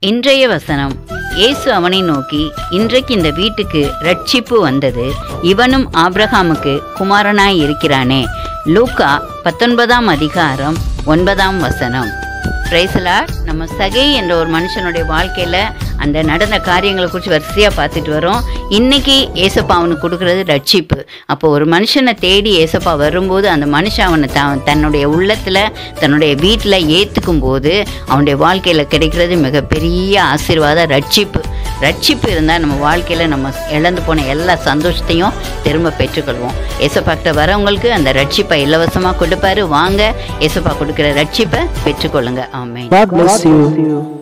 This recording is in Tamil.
இன்றைய வசனம் இயேசு அவனை நோக்கி இன்றைக்கு இந்த வீட்டுக்கு ரட்சிப்பு வந்தது இவனும் ஆபிரகாமுக்கு குமாரனாய் இருக்கிறானே லூக்கா பத்தொன்பதாம் அதிகாரம் ஒன்பதாம் வசனம் பிரைசலா நம்ம சகை என்ற ஒரு மனுஷனுடைய வாழ்க்கையில அந்த நடந்த காரியங்களை குறித்து வரிசையாக பார்த்துட்டு வரோம் இன்னைக்கு ஏசப்பா அவனுக்கு கொடுக்கறது ரட்சிப்பு அப்போ ஒரு மனுஷனை தேடி ஏசப்பா வரும்போது அந்த மனுஷன் அவனை த தன்னுடைய உள்ளத்தில் தன்னுடைய வீட்டில் ஏற்றுக்கும் போது அவனுடைய வாழ்க்கையில் கிடைக்கிறது மிகப்பெரிய ஆசீர்வாத ரட்சிப்பு ரட்சிப்பு இருந்தால் நம்ம வாழ்க்கையில் நம்ம இழந்து போன எல்லா சந்தோஷத்தையும் திரும்ப பெற்றுக்கொள்வோம் ஏசப்பாக்கிட்ட வரவங்களுக்கு அந்த ரட்சிப்பை இலவசமாக கொடுப்பாரு வாங்க ஏசப்பா கொடுக்குற ரட்சிப்பை பெற்றுக்கொள்ளுங்க ஆமென் God bless you.